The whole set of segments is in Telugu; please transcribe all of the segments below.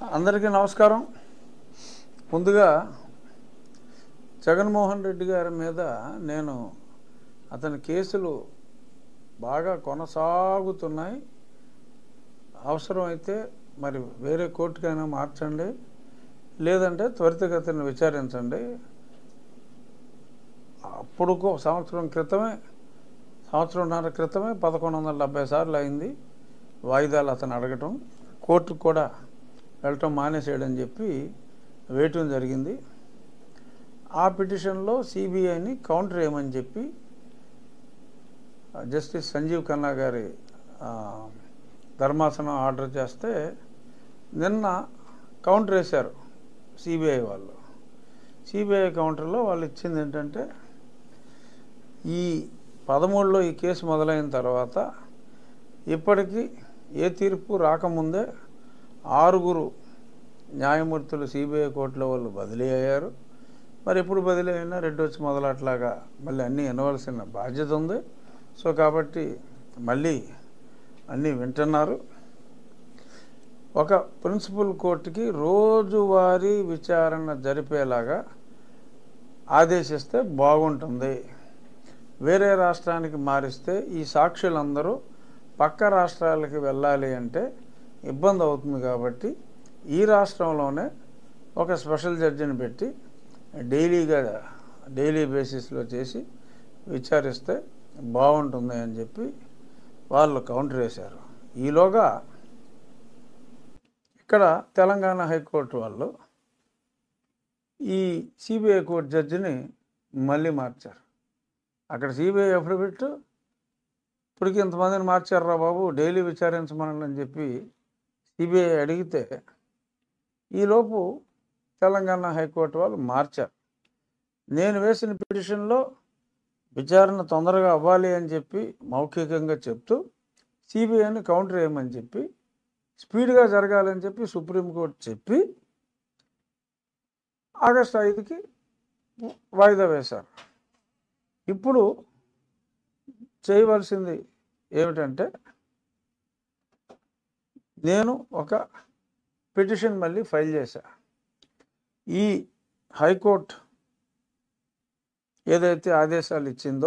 అందరికీ నమస్కారం ముందుగా జగన్మోహన్ రెడ్డి గారి మీద నేను అతని కేసులు బాగా కొనసాగుతున్నాయి అవసరమైతే మరి వేరే కోర్టుకైనా మార్చండి లేదంటే త్వరితగతిని విచారించండి అప్పుడుకో సంవత్సరం క్రితమే సంవత్సరంన్నర క్రితమే పదకొండు వందల డెబ్బై సార్లు అయింది వాయిదాలు అతను అడగటం కోర్టుకు కూడా వెళ్ళటం మానేసేయడని చెప్పి వేయటం జరిగింది ఆ పిటిషన్లో సిబిఐని కౌంటర్ వేయమని చెప్పి జస్టిస్ సంజీవ్ ఖన్నా గారి ఆ, ధర్మాసనం ఆర్డర్ చేస్తే నిన్న కౌంటర్ వేశారు సిబిఐ వాళ్ళు సిబిఐ కౌంటర్లో వాళ్ళు ఇచ్చింది ఏంటంటే ఈ పదమూడులో ఈ కేసు మొదలైన తర్వాత ఇప్పటికీ ఏ తీర్పు రాకముందే ఆరుగురు న్యాయమూర్తులు సిబిఐ కోర్టులో వాళ్ళు బదిలీ అయ్యారు మరి ఎప్పుడు బదిలీ అయినా రెడ్డి వచ్చి మొదలట్లాగా మళ్ళీ అన్నీ వినవలసిన బాధ్యత ఉంది సో కాబట్టి మళ్ళీ అన్నీ వింటున్నారు ఒక ప్రిన్సిపల్ కోర్టుకి రోజువారీ విచారణ జరిపేలాగా ఆదేశిస్తే బాగుంటుంది వేరే రాష్ట్రానికి మారిస్తే ఈ సాక్షులందరూ పక్క రాష్ట్రాలకి వెళ్ళాలి అంటే ఇబ్బంది అవుతుంది కాబట్టి ఈ రాష్ట్రంలోనే ఒక స్పెషల్ జడ్జిని పెట్టి డైలీగా డైలీ బేసిస్లో చేసి విచారిస్తే బాగుంటుంది అని చెప్పి వాళ్ళు కౌంటర్ వేశారు ఈలోగా ఇక్కడ తెలంగాణ హైకోర్టు వాళ్ళు ఈ సిబిఐ కోర్టు జడ్జిని మళ్ళీ మార్చారు అక్కడ సిబిఐ అఫిడవిట్ ఇప్పటికి ఇంతమందిని మార్చారా బాబు డైలీ విచారించమనండి అని చెప్పి సిబిఐ అడిగితే ఈలోపు తెలంగాణ హైకోర్టు వాళ్ళు మార్చారు నేను వేసిన పిటిషన్లో విచారణ తొందరగా అవ్వాలి అని చెప్పి మౌఖికంగా చెప్తూ సిబిఐని కౌంటర్ వేయమని చెప్పి స్పీడ్గా జరగాలని చెప్పి సుప్రీంకోర్టు చెప్పి ఆగస్టు ఐదుకి వాయిదా వేశారు ఇప్పుడు చేయవలసింది ఏమిటంటే నేను ఒక పిటిషన్ మళ్ళీ ఫైల్ చేశా ఈ హైకోర్టు ఏదైతే ఆదేశాలు ఇచ్చిందో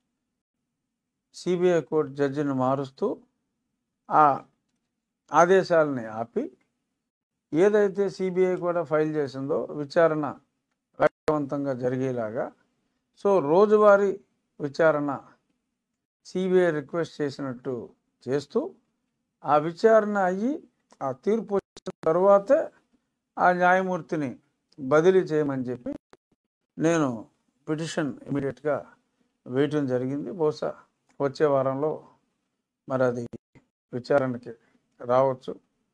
సిబిఐ కోర్టు జడ్జిని మారుస్తూ ఆ ఆదేశాలని ఆపి ఏదైతే సిబిఐ కూడా ఫైల్ చేసిందో విచారణ వేగవంతంగా జరిగేలాగా సో రోజువారీ విచారణ సిబిఐ రిక్వెస్ట్ చేసినట్టు చేస్తూ ఆ విచారణ అయ్యి ఆ తీర్పు వచ్చిన తర్వాతే ఆ న్యాయమూర్తిని బదిలీ చేయమని చెప్పి నేను పిటిషన్ ఇమీడియట్గా వేయటం జరిగింది బహుశా వచ్చే వారంలో మరి అది విచారణకి రావచ్చు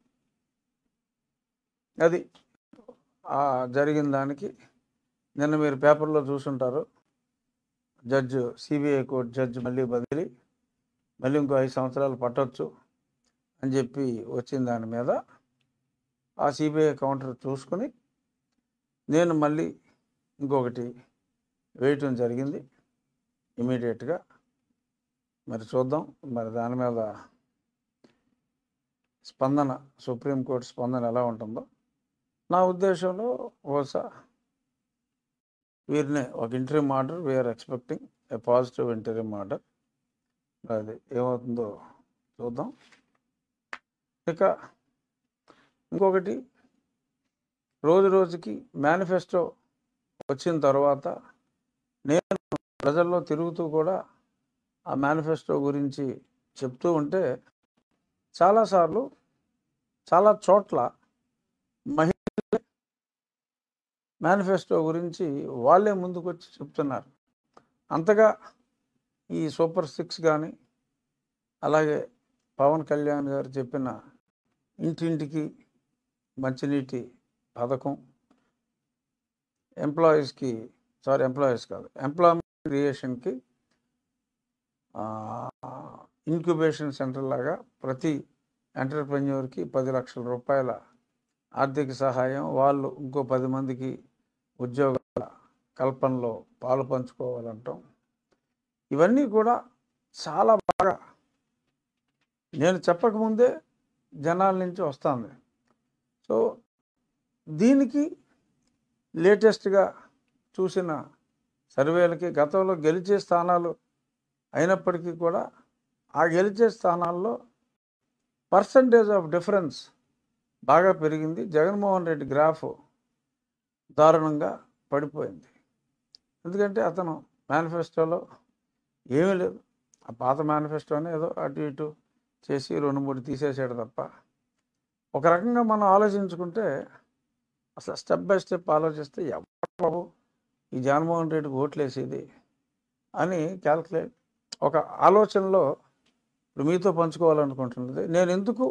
అది ఆ జరిగిన దానికి నిన్న మీరు పేపర్లో చూసుంటారు జడ్జి సిబిఐ కోర్టు జడ్జి మళ్ళీ బదిలీ మళ్ళీ ఇంకో ఐదు సంవత్సరాలు పట్టొచ్చు అని చెప్పి వచ్చిన దాని మీద ఆ సిబిఐ కౌంటర్ చూసుకుని నేను మళ్ళీ ఇంకొకటి వేయటం జరిగింది ఇమీడియట్గా మరి చూద్దాం మరి దాని మీద స్పందన సుప్రీంకోర్టు స్పందన ఎలా ఉంటుందో నా ఉద్దేశంలో బహుశా వీరిని ఒక interview order we are expecting a positive interview order అది ఏమవుతుందో చూద్దాం ఇక ఇంకొకటి రోజు రోజుకి మేనిఫెస్టో వచ్చిన తర్వాత నేను ప్రజల్లో తిరుగుతూ కూడా ఆ మేనిఫెస్టో గురించి చెప్తూ ఉంటే చాలాసార్లు చాలా చోట్ల మహిళ మేనిఫెస్టో గురించి వాళ్ళే ముందుకొచ్చి చెప్తున్నారు అంతగా ఈ సూపర్ సిక్స్ కానీ అలాగే పవన్ కళ్యాణ్ గారు చెప్పిన ఇంటింటికి మంచినీటి పథకం ఎంప్లాయీస్కి సారీ ఎంప్లాయీస్ కాదు ఎంప్లాయ్మెంట్ క్రియేషన్కి ఇంక్యుబేషన్ సెంటర్ లాగా ప్రతి ఎంటర్ప్రెన్యూర్కి పది లక్షల రూపాయల ఆర్థిక సహాయం వాళ్ళు ఇంకో పది మందికి ఉద్యోగాల కల్పనలో పాలు పంచుకోవాలంటాం ఇవన్నీ కూడా చాలా బాగా నేను చెప్పకముందే జనాల నుంచి వస్తుంది సో దీనికి లేటెస్ట్గా చూసిన సర్వేలకి గతంలో గెలిచే స్థానాలు అయినప్పటికీ కూడా ఆ గెలిచే స్థానాల్లో పర్సంటేజ్ ఆఫ్ డిఫరెన్స్ బాగా పెరిగింది జగన్మోహన్ రెడ్డి గ్రాఫ్ దారుణంగా పడిపోయింది ఎందుకంటే అతను మేనిఫెస్టోలో ఏమీ లేదు ఆ పాత మేనిఫెస్టోనే ఏదో అటు ఇటు చేసి రెండు మూడు తీసేసాడు తప్ప ఒక రకంగా మనం ఆలోచించుకుంటే అసలు స్టెప్ బై స్టెప్ ఆలోచిస్తే ఎవరు బాబు ఈ జగన్మోహన్ రెడ్డికి ఓట్లేసేది అని క్యాల్కులేట్ ఒక ఆలోచనలో ఇప్పుడు మీతో పంచుకోవాలనుకుంటున్నది నేను ఎందుకు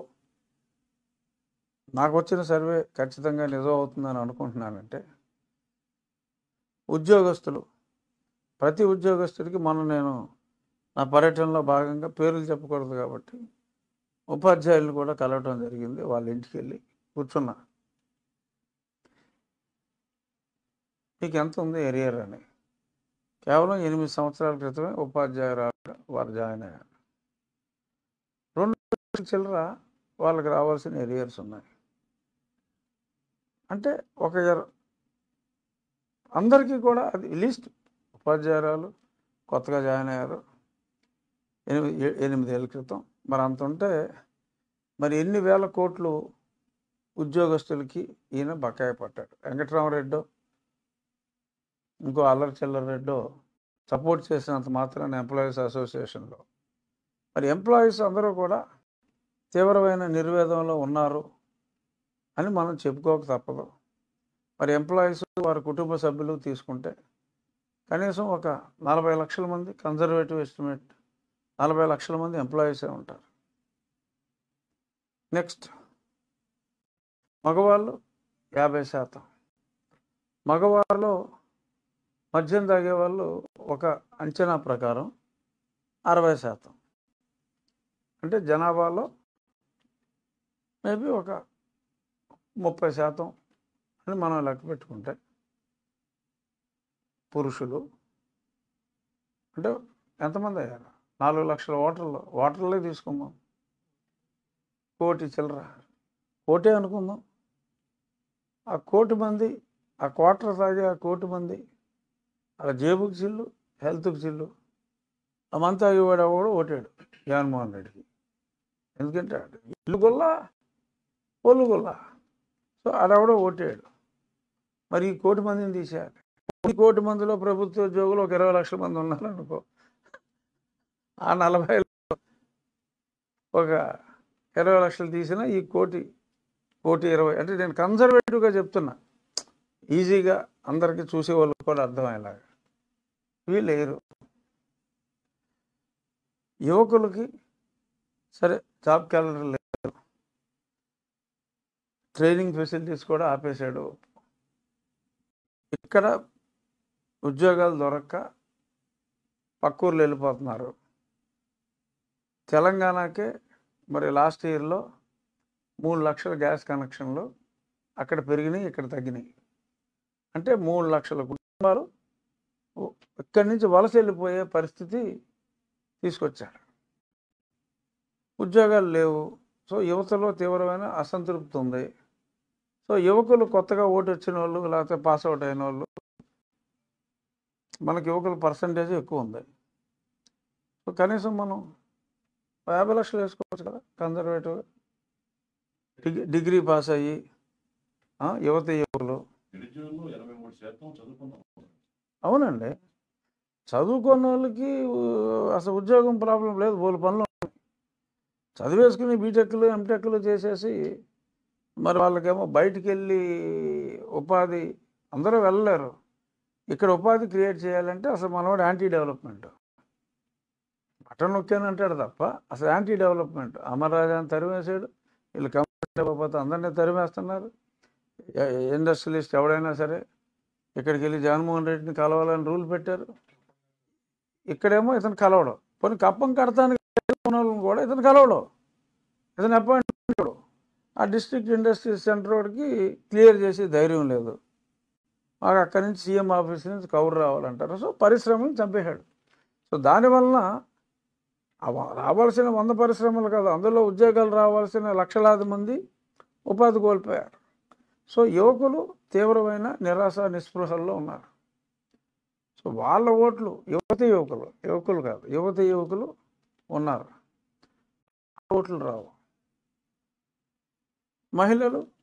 నాకు వచ్చిన సర్వే ఖచ్చితంగా నిజం అవుతుందని అనుకుంటున్నానంటే ఉద్యోగస్తులు ప్రతి ఉద్యోగస్తుడికి మనం నేను నా పర్యటనలో భాగంగా పేర్లు చెప్పకూడదు కాబట్టి ఉపాధ్యాయులను కూడా కలవటం జరిగింది వాళ్ళ ఇంటికి వెళ్ళి కూర్చున్నా మీకు ఎంత ఉంది ఎరియర్ అని కేవలం ఎనిమిది సంవత్సరాల క్రితమే ఉపాధ్యాయురాలు వారు జాయిన్ అయ్యారు రెండు లక్షల చిల్లర వాళ్ళకి రావాల్సిన ఎరియర్స్ ఉన్నాయి అంటే ఒక ఇర- అందరికీ కూడా అది లిస్ట్ ఉపాధ్యాయురాలు కొత్తగా జాయిన్ అయ్యారు ఎనిమిది ఏ- ఎనిమిదేళ్ళ క్రితం మరి అంత ఉంటే మరి ఎన్ని వేల కోట్లు ఉద్యోగస్తులకి ఈయన బకాయి పట్టాడు వెంకటరామరెడ్డో ఇంకో అల్లరి చిల్లర రెడ్డో సపోర్ట్ చేసినంత మాత్రాన ఎంప్లాయీస్ అసోసియేషన్లో మరి ఎంప్లాయీస్ అందరూ కూడా తీవ్రమైన నిర్వేదంలో ఉన్నారు అని మనం చెప్పుకోక తప్పదు మరి ఎంప్లాయీస్ వారి కుటుంబ సభ్యులు తీసుకుంటే కనీసం ఒక నలభై లక్షల మంది కన్జర్వేటివ్ ఎస్టిమేట్ నలభై లక్షల మంది ఎంప్లాయీసే ఉంటారు నెక్స్ట్ మగవాళ్ళు యాభై శాతం మగవారిలో మద్యం తాగే వాళ్ళు ఒక అంచనా ప్రకారం అరవై శాతం అంటే జనాభాలో మేబీ ఒక ముప్పై శాతం అని మనం లెక్క పెట్టుకుంటే పురుషులు అంటే ఎంతమంది అయ్యారు నాలుగు లక్షల ఓటర్లు ఓటర్లే తీసుకుందాం కోటి చిల్లర కోటే అనుకుందాం ఆ కోటి మంది ఆ క్వార్టర్ తాగే ఆ కోటి మంది అలా జేబుకి చిల్లు హెల్త్కి చిల్లు ఆ మంత్ తాగేవాడు కూడా ఓటాడు జగన్మోహన్ రెడ్డికి ఎందుకంటే ఆడు ఇల్లు గొల్ల ఒళ్ళు గొల్ల సో ఆడెవడో ఓటాడు మరి ఈ కోటి మందిని తీసేయాలి ఈ కోటి మందిలో ప్రభుత్వ ఉద్యోగులు ఒక ఇరవై లక్షల మంది ఉన్నారు అనుకో ఆ నలభై ఒక ఇరవై లక్షలు తీసిన ఈ కోటి కోటి ఇరవై అంటే నేను కన్సర్వేటివ్గా చెప్తున్నా ఈజీగా అందరికీ చూసే వాళ్ళకి కూడా అర్థమయ్యేలాగా వీళ్ళు లేరు యువకులకి సరే జాబ్ క్యాలెండర్ లేదు ట్రైనింగ్ ఫెసిలిటీస్ కూడా ఆపేశాడు ఇక్కడ ఉద్యోగాలు దొరక్క పక్కూర్లు వెళ్ళిపోతున్నారు తెలంగాణకే మరి లాస్ట్ ఇయర్లో మూడు లక్షల గ్యాస్ కనెక్షన్లు అక్కడ పెరిగినాయి ఇక్కడ తగ్గినాయి అంటే మూడు లక్షల కుటుంబాలు ఓ- ఇక్కడి నుంచి వలస వెళ్ళిపోయే పరిస్థితి తీసుకొచ్చారు ఉద్యోగాలు లేవు సో యువతలో తీవ్రమైన అసంతృప్తి ఉంది సో యువకులు కొత్తగా ఓటు వచ్చిన వాళ్ళు లేకపోతే పాస్ అవుట్ అయిన వాళ్ళు మనకి యువకుల పర్సంటేజ్ ఎక్కువ ఉంది సో కనీసం మనం ఓ యాభై లక్షలు వేసుకోవచ్చు కదా కన్జర్వేటివ్ డిగ్రీ డిగ్రీ పాస్ అయ్యి ఆ, యువత యువకులు నిరుద్యోగులు ఎనభై మూడు శాతం చదువుకున్నాం అవునండి చదువుకున్న వాళ్ళకి ఊ, అసలు ఉద్యోగం ప్రాబ్లం లేదు బోలు పనులు ఉన్నాయి. చదివేసుకుని బీటెక్లు ఎంటెక్లు చేసేసి మరి వాళ్ళకేమో బయటికి వెళ్ళి ఉపాధి అందరూ వెళ్ళలేరు ఇక్కడ ఉపాధి క్రియేట్ చేయాలంటే అసలు మనవాడు యాంటీ డెవలప్మెంట్ బటన్ నొక్కాను అంటాడు తప్ప అసలు యాంటీ డెవలప్మెంట్ అమర్రాజాని తరిమేశాడు వీళ్ళు కంపెనీ పోతే అందరినీ తరిమేస్తున్నారు ఇండస్ట్రియలిస్ట్ ఎవడైనా సరే ఇక్కడికి వెళ్ళి జగన్మోహన్ రెడ్డిని కలవాలని రూల్ పెట్టారు ఇక్కడేమో ఇతను కలవడం పోనీ కప్పం కడతానికి ఉన్న వాళ్ళని కూడా ఇతను కలవడం ఇతను అపాయింట్మెంట్ ఇవ్వడు. ఆ డిస్ట్రిక్ట్ ఇండస్ట్రీ సెంటర్ వాడికి క్లియర్ చేసే ధైర్యం లేదు మాకు అక్కడి నుంచి సీఎం ఆఫీస్ నుంచి కవర్ రావాలంటారు సో పరిశ్రమలు చంపేశాడు సో దానివలన ఆ వ- రావాల్సిన వంద పరిశ్రమలు కాదు అందులో ఉద్యోగాలు రావాల్సిన లక్షలాది మంది ఉపాధి కోల్పోయారు సో యువకులు తీవ్రమైన నిరాశ నిస్పృహల్లో ఉన్నారు సో వాళ్ళ ఓట్లు యువతి యువకులు యువకులు కాదు యువతి యువకులు ఉన్నారు ఓట్లు రావు మహిళలు